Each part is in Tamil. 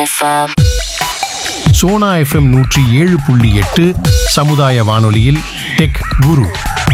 FM. சோனா எஃப்எம் நூற்றி ஏழு புள்ளி எட்டு சமுதாய வானொலியில் டெக் குரு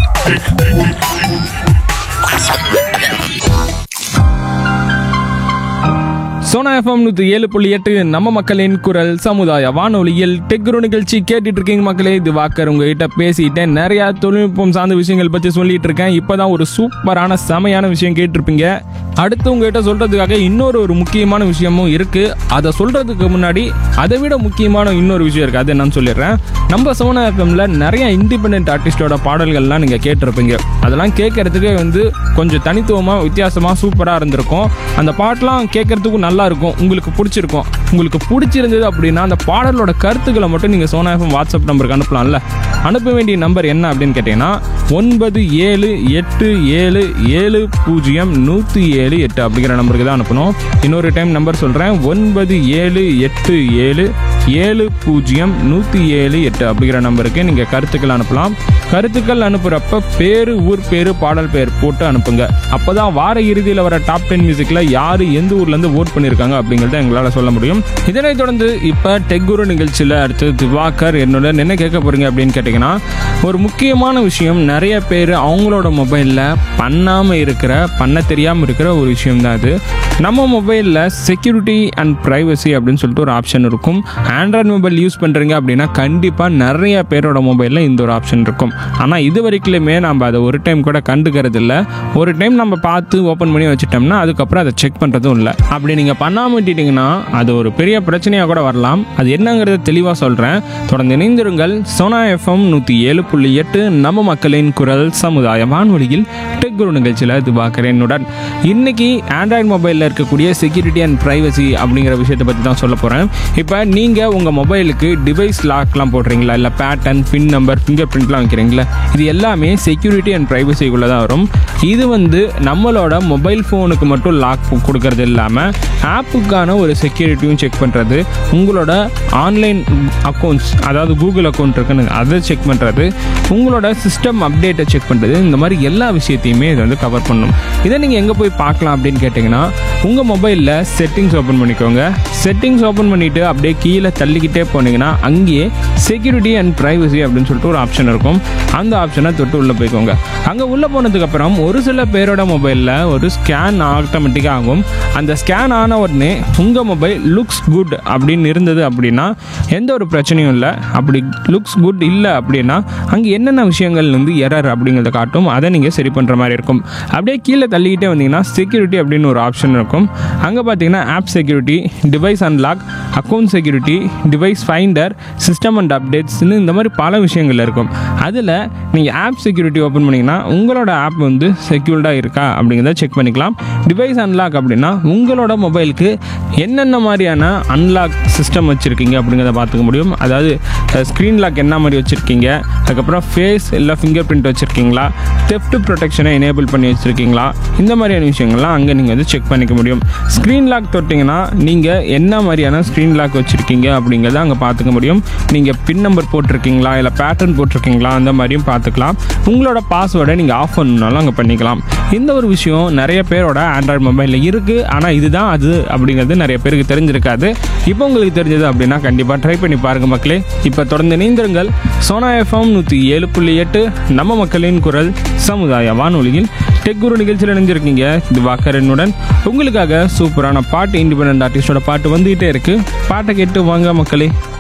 சோனா எஃப்எம் நூற்றி ஏழு புள்ளி எட்டு நம்ம மக்களின் குரல் சமுதாய வானொலியில் டெக்ரு நிகழ்ச்சி கேட்டுட்டு இருக்கீங்க மக்களே இது வாக்கர் உங்ககிட்ட பேசிட்டேன் நிறைய தொழில்நுட்பம் சார்ந்த விஷயங்கள் பற்றி சொல்லிட்டு இருக்கேன் இப்போதான் ஒரு சூப்பரான செமையான விஷயம் கேட்டிருப்பீங்க அடுத்து உங்ககிட்ட சொல்றதுக்காக இன்னொரு ஒரு முக்கியமான விஷயமும் இருக்கு அதை சொல்றதுக்கு முன்னாடி அதை விட முக்கியமான இன்னொரு விஷயம் இருக்கு அது என்னன்னு சொல்லிடுறேன் நம்ம சோனா எஃப்எம்ல நிறைய இண்டிபெண்ட் ஆர்டிஸ்டோட பாடல்கள்லாம் நீங்க கேட்டிருப்பீங்க அதெல்லாம் கேட்கறதுக்கே வந்து கொஞ்சம் தனித்துவமா வித்தியாசமா சூப்பரா இருந்திருக்கும் அந்த பாட்டெல்லாம் கேட்கறதுக்கும் நல்லா இருக்கும் உங்களுக்கு பிடிச்சிருக்கும் உங்களுக்கு பிடிச்சிருந்தது அப்படின்னா அந்த பாடலோட கருத்துக்களை மட்டும் நீங்க சோனா எஃப்எம் வாட்ஸ்அப் நம்பருக்கு அனுப்பலாம்ல அனுப்ப வேண்டிய நம்பர் என்ன அப்படின்னு கேட்டீங்கன்னா ஒன்பது ஏழு எட்டு ஏழு ஏழு பூஜ்ஜியம் நூற்றி ஏழு எட்டு அப்படிங்கிற நம்பருக்கு தான் அனுப்பணும் இன்னொரு டைம் நம்பர் சொல்கிறேன் ஒன்பது ஏழு எட்டு ஏழு ஏழு பூஜ்ஜியம் நூற்றி ஏழு எட்டு அப்படிங்கிற நம்பருக்கு நீங்கள் கருத்துக்கள் அனுப்பலாம் கருத்துக்கள் அனுப்புகிறப்ப பேர் ஊர் பேர் பாடல் பேர் போட்டு அனுப்புங்க அப்போ தான் வார இறுதியில் வர டாப் டென் மியூசிக்கில் யார் எந்த ஊர்லேருந்து ஓட் பண்ணியிருக்காங்க அப்படிங்கிறத எங்களால் சொல்ல முடியும் இதனைத் தொடர்ந்து இப்போ டெக்குரு நிகழ்ச்சியில் அடுத்து திவாகர் என்னோட என்ன கேட்க போகிறீங்க அப்படின்னு கேட்டிங்கன்னா ஒரு முக்கியமான விஷயம் நிறைய பேர் அவங்களோட மொபைலில் பண்ணாமல் இருக்கிற பண்ண தெரியாமல் இருக்கிற ஒரு விஷயம் தான் அது நம்ம மொபைலில் செக்யூரிட்டி அண்ட் ப்ரைவசி அப்படின்னு சொல்லிட்டு ஒரு ஆப்ஷன் இருக்கும் ஆண்ட்ராய்டு மொபைல் யூஸ் பண்ணுறீங்க அப்படின்னா கண்டிப்பாக நிறைய பேரோட மொபைலில் இந்த ஒரு ஆப்ஷன் இருக்கும் ஆனால் இது வரைக்குமே நம்ம அதை ஒரு டைம் கூட கண்டுக்கிறது இல்லை ஒரு டைம் நம்ம பார்த்து ஓப்பன் பண்ணி வச்சுட்டோம்னா அதுக்கப்புறம் அதை செக் பண்ணுறதும் இல்லை அப்படி நீங்கள் பண்ணாமல் விட்டுட்டீங்கன்னா அது ஒரு பெரிய பிரச்சனையாக கூட வரலாம் அது என்னங்கிறத தெளிவாக சொல்கிறேன் தொடர்ந்து இணைந்திருங்கள் சோனா எஃப்எம் நூற்றி ஏழு புள்ளி எட்டு நம்ம மக்களின் குரல் சமுதாய வானொலியில் டெக் குரு நிகழ்ச்சியில் இது பார்க்குறேன் என்னுடன் இன்னைக்கு ஆண்ட்ராய்டு மொபைலில் இருக்கக்கூடிய செக்யூரிட்டி அண்ட் ப்ரைவசி அப்படிங்கிற விஷயத்தை பற்றி தான் சொல்ல போகிறேன் இப்போ நீங்கள் உங்கள் மொபைலுக்கு டிவைஸ் லாக்லாம் போடுறீங்களா இல்லை பேட்டர்ன் பின் நம்பர் ஃபிங்கர் பிரிண்ட்லாம் வைக்கிறீங்களா இது எல்லாமே செக்யூரிட்டி அண்ட் ப்ரைவசிக்குள்ளே தான் வரும் இது வந்து நம்மளோட மொபைல் ஃபோனுக்கு மட்டும் லாக் கொடுக்கறது இல்லாமல் ஆப்புக்கான ஒரு செக்யூரிட்டியும் செக் பண்ணுறது உங்களோட ஆன்லைன் அக்கௌண்ட்ஸ் அதாவது கூகுள் அக்கௌண்ட் இருக்குன்னு அதை செக் பண்ணுறது உங்களோட சிஸ்டம் அப்டேட்டை செக் பண்ணுறது இந்த மாதிரி எல்லா விஷயத்தையுமே இது வந்து கவர் பண்ணும் இதை நீங்கள் எங்கே போய் பார்க்கலாம் அப்படின்னு கேட்டிங்கன்னா உங்கள் மொபைலில் செட்டிங்ஸ் ஓப்பன் பண்ணிக்கோங்க செட்டிங்ஸ் ஓப்பன் பண்ணிவிட்டு அப்படியே கீழே தள்ளிக்கிட்டே போனீங்கன்னா அங்கேயே செக்யூரிட்டி அண்ட் ப்ரைவசி அப்படின்னு சொல்லிட்டு ஒரு ஆப்ஷன் இருக்கும் அந்த ஆப்ஷனை தொட்டு உள்ளே போய்க்கோங்க அங்கே உள்ளே போனதுக்கப்புறம் ஒரு சில பேரோட மொபைலில் ஒரு ஸ்கேன் ஆட்டோமேட்டிக்காக ஆகும் அந்த ஸ்கேன் ஆன உடனே உங்கள் மொபைல் லுக்ஸ் குட் அப்படின்னு இருந்தது அப்படின்னா எந்த ஒரு பிரச்சனையும் இல்லை அப்படி லுக்ஸ் குட் இல்லை அப்படின்னா அங்கே என்னென்ன விஷயங்கள் வந்து எரர் அப்படிங்கிறத காட்டும் அதை நீங்கள் சரி பண்ணுற மாதிரி இருக்கும் அப்படியே கீழே தள்ளிக்கிட்டே வந்தீங்கன்னா செக்யூரிட்டி அப்படின்னு ஒரு ஆப்ஷன் இருக்கும் அங்கே பார்த்தீங்கன்னா app security device unlock account security device finder system and அப்டேட்ஸ்னு இந்த மாதிரி பல விஷயங்கள் இருக்கும் அதில் நீங்கள் ஆப் செக்யூரிட்டி ஓப்பன் பண்ணிங்கன்னா உங்களோட ஆப் வந்து செக்யூர்டாக இருக்கா அப்படிங்கிறத செக் பண்ணிக்கலாம் டிவைஸ் அன்லாக் அப்படின்னா உங்களோட மொபைலுக்கு என்னென்ன மாதிரியான அன்லாக் சிஸ்டம் வச்சுருக்கீங்க அப்படிங்கிறத பார்த்துக்க முடியும் அதாவது ஸ்க்ரீன் லாக் என்ன மாதிரி வச்சுருக்கீங்க அதுக்கப்புறம் ஃபேஸ் இல்லை ஃபிங்கர் பிரிண்ட் வச்சுருக்கீங்களா தெஃப்ட் ப்ரொடெக்ஷனை எனேபிள் பண்ணி வச்சுருக்கீங்களா இந்த மாதிரியான விஷயங்கள்லாம் அங்கே நீங்கள் வந்து செக் பண்ணிக்க முடியும் ஸ்க்ரீன் லாக் தொட்டிங்கன்னா நீங்கள் என்ன மாதிரியான ஸ்க்ரீன் லாக் வச்சுருக்கீங்க அப்படிங்கிறத அங்கே பார்த்துக்க முடியும் நீங்கள் பின் நம்பர் போட்டிருக்கீங்களா இல்லை பேட்டர்ன் போட்டிருக்கீங்களா அந்த மாதிரியும் பார்த்துக்கலாம் உங்களோட பாஸ்வேர்டை நீங்கள் ஆஃப் பண்ணாலும் அங்கே பண்ணிக்கலாம் இந்த ஒரு விஷயம் நிறைய பேரோட ஆண்ட்ராய்டு மொபைலில் இருக்குது ஆனால் இதுதான் அது அப்படிங்கிறது நிறைய பேருக்கு தெரிஞ்சிருக்காது இப்போ உங்களுக்கு தெரிஞ்சது அப்படின்னா கண்டிப்பாக ட்ரை பண்ணி பாருங்கள் மக்களே இப்போ தொடர்ந்து நீந்திருங்கள் சோனா எஃப்எம் நூற்றி ஏழு புள்ளி எட்டு நம்ம மக்களின் குரல் சமுதாய வானொலியில் டெக் குரு நிகழ்ச்சியில் இணைஞ்சிருக்கீங்க இது வாக்கரனுடன் உங்களுக்காக சூப்பரான பாட்டு இண்டிபெண்ட் ஆர்டிஸ்டோட பாட்டு வந்துகிட்டே இருக்கு பாட்டை கேட்டு வாங்க மக்களே